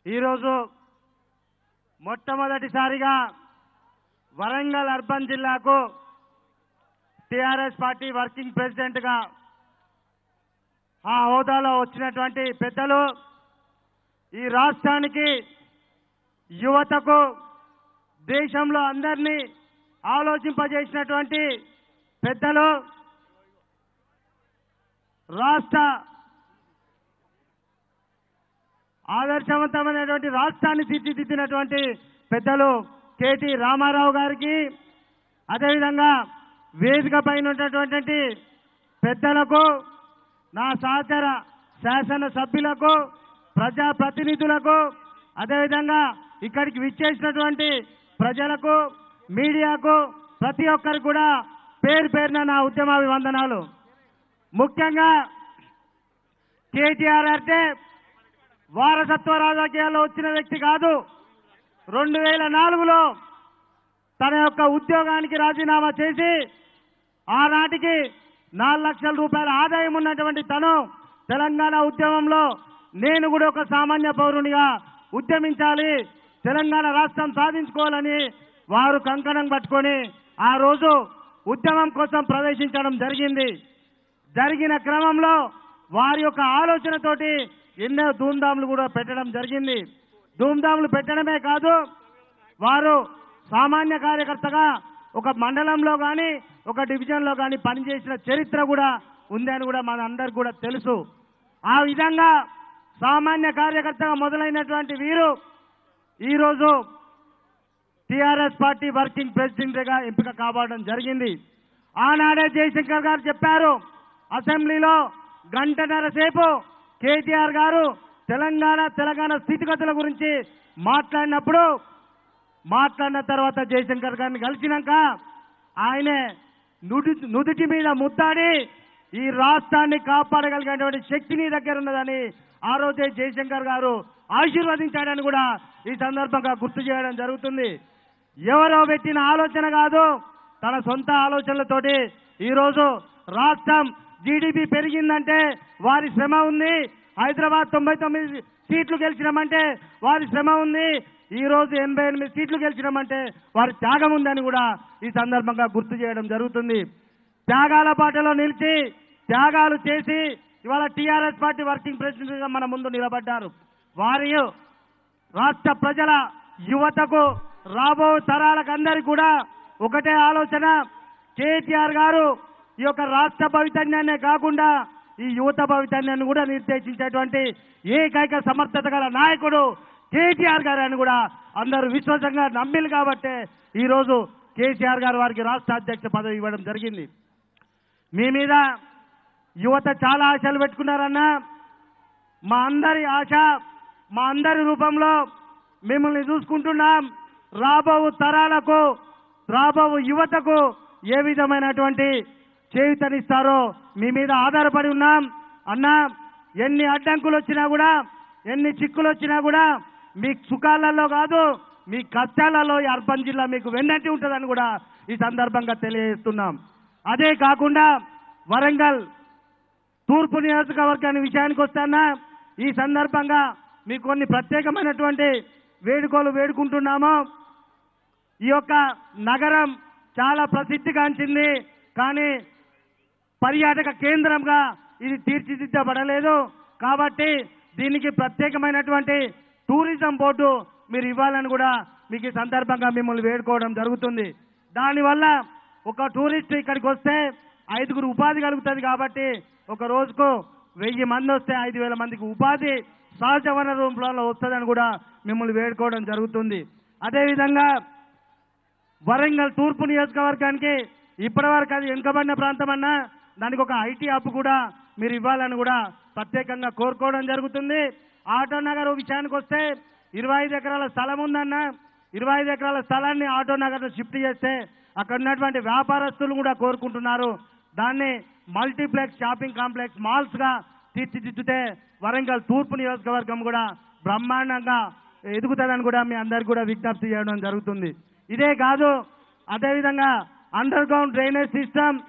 ఈరోజు మొట్టమొదటిసారిగా వరంగల్ అర్బన్ జిల్లాకు టిఆర్ఎస్ పార్టీ వర్కింగ్ ప్రెసిడెంట్గా ఆ హోదాలో వచ్చినటువంటి పెద్దలు ఈ రాష్ట్రానికి యువతకు దేశంలో అందరినీ ఆలోచింపజేసినటువంటి పెద్దలు రాష్ట్ర ఆదర్శవంతమైనటువంటి రాష్ట్రాన్ని తీర్చిదిద్దినటువంటి పెద్దలు కేటీ రామారావు గారికి అదేవిధంగా వేదిక పైన ఉన్నటువంటి పెద్దలకు నా సహచర శాసన సభ్యులకు ప్రజాప్రతినిధులకు అదేవిధంగా ఇక్కడికి విచ్చేసినటువంటి ప్రజలకు మీడియాకు ప్రతి ఒక్కరికి కూడా పేరు పేరున నా ఉద్యమాభివందనాలు ముఖ్యంగా కేటీఆర్ అంటే వారసత్వ రాజకీయాల్లో వచ్చిన వ్యక్తి కాదు రెండు వేల నాలుగులో తన యొక్క ఉద్యోగానికి రాజీనామా చేసి ఆనాటికి నాలుగు లక్షల రూపాయల ఆదాయం ఉన్నటువంటి తను తెలంగాణ ఉద్యమంలో నేను కూడా ఒక సామాన్య పౌరునిగా ఉద్యమించాలి తెలంగాణ రాష్ట్రం సాధించుకోవాలని వారు కంకణం పట్టుకొని ఆ రోజు ఉద్యమం కోసం ప్రవేశించడం జరిగింది జరిగిన క్రమంలో వారి యొక్క ఆలోచనతోటి ఎన్నో ధూమ్ధాములు కూడా పెట్టడం జరిగింది ధూమ్ధాములు పెట్టడమే కాదు వారు సామాన్య కార్యకర్తగా ఒక మండలంలో కానీ ఒక డివిజన్లో కానీ పనిచేసిన చరిత్ర కూడా ఉందని కూడా మన అందరికి కూడా తెలుసు ఆ విధంగా సామాన్య కార్యకర్తగా మొదలైనటువంటి వీరు ఈరోజు టిఆర్ఎస్ పార్టీ వర్కింగ్ ప్రెసిడెంట్గా ఎంపిక కావడం జరిగింది ఆనాడే జయశంకర్ గారు చెప్పారు అసెంబ్లీలో గంటన్నర సేపు కేటీఆర్ గారు తెలంగాణ తెలంగాణ స్థితిగతుల గురించి మాట్లాడినప్పుడు మాట్లాడిన తర్వాత జయశంకర్ గారిని కలిసినాక ఆయనే నుడి నుదుటి మీద ముద్దాడి ఈ రాష్ట్రాన్ని కాపాడగలిగేటువంటి శక్తి నీ దగ్గర ఉన్నదని ఆ రోజే జయశంకర్ గారు ఆశీర్వదించాడని కూడా ఈ సందర్భంగా గుర్తు చేయడం జరుగుతుంది ఎవరో పెట్టిన ఆలోచన కాదు తన సొంత ఆలోచనలతోటి ఈరోజు రాష్ట్రం జీడిపి పెరిగిందంటే వారి శ్రమ ఉంది హైదరాబాద్ తొంభై తొమ్మిది సీట్లు గెలిచినామంటే వారి శ్రమ ఉంది ఈ రోజు ఎనభై ఎనిమిది సీట్లు గెలిచినామంటే వారి త్యాగం ఉందని కూడా ఈ సందర్భంగా గుర్తు చేయడం జరుగుతుంది త్యాగాల బాటలో నిలిచి త్యాగాలు చేసి ఇవాళ టీఆర్ఎస్ పార్టీ వర్కింగ్ ప్రెసిడెంట్ గా మన ముందు నిలబడ్డారు వారి రాష్ట్ర ప్రజల యువతకు రాబో తరాలకు అందరికీ కూడా ఒకటే ఆలోచన కేటీఆర్ గారు ఈ యొక్క రాష్ట్ర భవితన్యాన్నే కాకుండా ఈ యువత భవితన్యాన్ని కూడా నిర్దేశించేటువంటి ఏకైక సమర్థత గల నాయకుడు కేటీఆర్ గారు అని కూడా అందరూ విశ్వాసంగా నమ్మిలు కాబట్టే ఈరోజు కేసీఆర్ గారు వారికి రాష్ట్ర అధ్యక్ష పదవి ఇవ్వడం జరిగింది మీ మీద యువత చాలా ఆశలు పెట్టుకున్నారన్నా మా అందరి ఆశ మా అందరి రూపంలో మిమ్మల్ని చూసుకుంటున్నాం రాబో తరాలకు రాబో యువతకు ఏ విధమైనటువంటి చేయుతనిస్తారో మీ మీద ఆధారపడి ఉన్నాం అన్నా ఎన్ని అడ్డంకులు వచ్చినా కూడా ఎన్ని చిక్కులు వచ్చినా కూడా మీ సుఖాలలో కాదు మీ కష్టాలలో ఈ అర్బన్ జిల్లా మీకు వెన్నట్టి ఉంటుందని కూడా ఈ సందర్భంగా తెలియజేస్తున్నాం అదే కాకుండా వరంగల్ తూర్పు నియోజకవర్గాన్ని విషయానికి వస్తానా ఈ సందర్భంగా మీకు కొన్ని ప్రత్యేకమైనటువంటి వేడుకలు వేడుకుంటున్నాము ఈ యొక్క నగరం చాలా ప్రసిద్ధిగాంచింది కానీ పర్యాటక కేంద్రంగా ఇది తీర్చిదిద్దబడలేదు కాబట్టి దీనికి ప్రత్యేకమైనటువంటి టూరిజం బోర్డు మీరు ఇవ్వాలని కూడా మీకు ఈ సందర్భంగా మిమ్మల్ని వేడుకోవడం జరుగుతుంది దానివల్ల ఒక టూరిస్ట్ ఇక్కడికి వస్తే ఐదుగురు ఉపాధి కలుగుతుంది కాబట్టి ఒక రోజుకు వెయ్యి మంది వస్తే ఐదు వేల మందికి ఉపాధి సహజ వనరు రూపంలో వస్తుందని కూడా మిమ్మల్ని వేడుకోవడం జరుగుతుంది అదేవిధంగా వరంగల్ తూర్పు నియోజకవర్గానికి ఇప్పటివరకు అది వెనుకబడిన ప్రాంతం అన్నా దానికి ఒక ఐటీ హబ్ కూడా మీరు ఇవ్వాలని కూడా ప్రత్యేకంగా కోరుకోవడం జరుగుతుంది ఆటో నగర్ విషయానికి వస్తే ఇరవై ఐదు ఎకరాల స్థలం ఉందన్న ఇరవై ఐదు ఎకరాల స్థలాన్ని ఆటో నగర్ షిఫ్ట్ చేస్తే అక్కడ ఉన్నటువంటి వ్యాపారస్తులు కూడా కోరుకుంటున్నారు దాన్ని మల్టీప్లెక్స్ షాపింగ్ కాంప్లెక్స్ మాల్స్ గా తీర్చిదిద్దుతే వరంగల్ తూర్పు నియోజకవర్గం కూడా బ్రహ్మాండంగా ఎదుగుతుందని కూడా మీ అందరికి కూడా విజ్ఞప్తి చేయడం జరుగుతుంది ఇదే కాదు అదేవిధంగా అండర్ గ్రౌండ్ డ్రైనేజ్ సిస్టమ్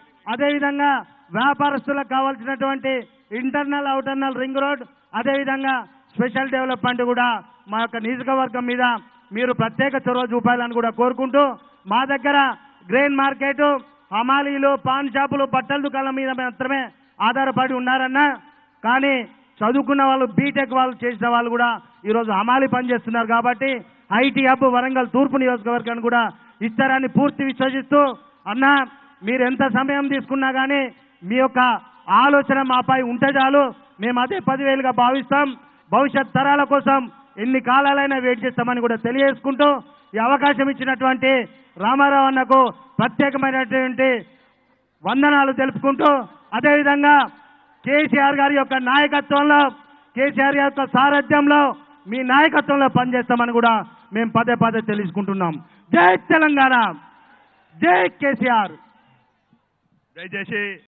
అదేవిధంగా వ్యాపారస్తులకు కావాల్సినటువంటి ఇంటర్నల్ అవుటర్నల్ రింగ్ రోడ్ అదేవిధంగా స్పెషల్ డెవలప్మెంట్ కూడా మా యొక్క నియోజకవర్గం మీద మీరు ప్రత్యేక చొరవ చూపాలని కూడా కోరుకుంటూ మా దగ్గర గ్రెయిన్ మార్కెట్ హమాలీలు పాన్ షాపులు బట్టల దుకాణాల మీద మాత్రమే ఆధారపడి ఉన్నారన్నా కానీ చదువుకున్న వాళ్ళు బీటెక్ వాళ్ళు చేసిన వాళ్ళు కూడా ఈరోజు హమాలి పని చేస్తున్నారు కాబట్టి ఐటీ హబ్ వరంగల్ తూర్పు నియోజకవర్గాన్ని కూడా ఇస్తారని పూర్తి విశ్వసిస్తూ అన్నా మీరు ఎంత సమయం తీసుకున్నా కానీ మీ యొక్క ఆలోచన మాపై ఉంటే చాలు మేము అదే పదివేలుగా భావిస్తాం భవిష్యత్ తరాల కోసం ఎన్ని కాలాలైనా వెయిట్ చేస్తామని కూడా తెలియజేసుకుంటూ ఈ అవకాశం ఇచ్చినటువంటి రామారావు అన్నకు ప్రత్యేకమైనటువంటి వందనాలు తెలుపుకుంటూ అదేవిధంగా కేసీఆర్ గారి యొక్క నాయకత్వంలో కేసీఆర్ గారి యొక్క సారథ్యంలో మీ నాయకత్వంలో పనిచేస్తామని కూడా మేము పదే పదే తెలుసుకుంటున్నాం జై తెలంగాణ జై కేసీఆర్ దయచేసి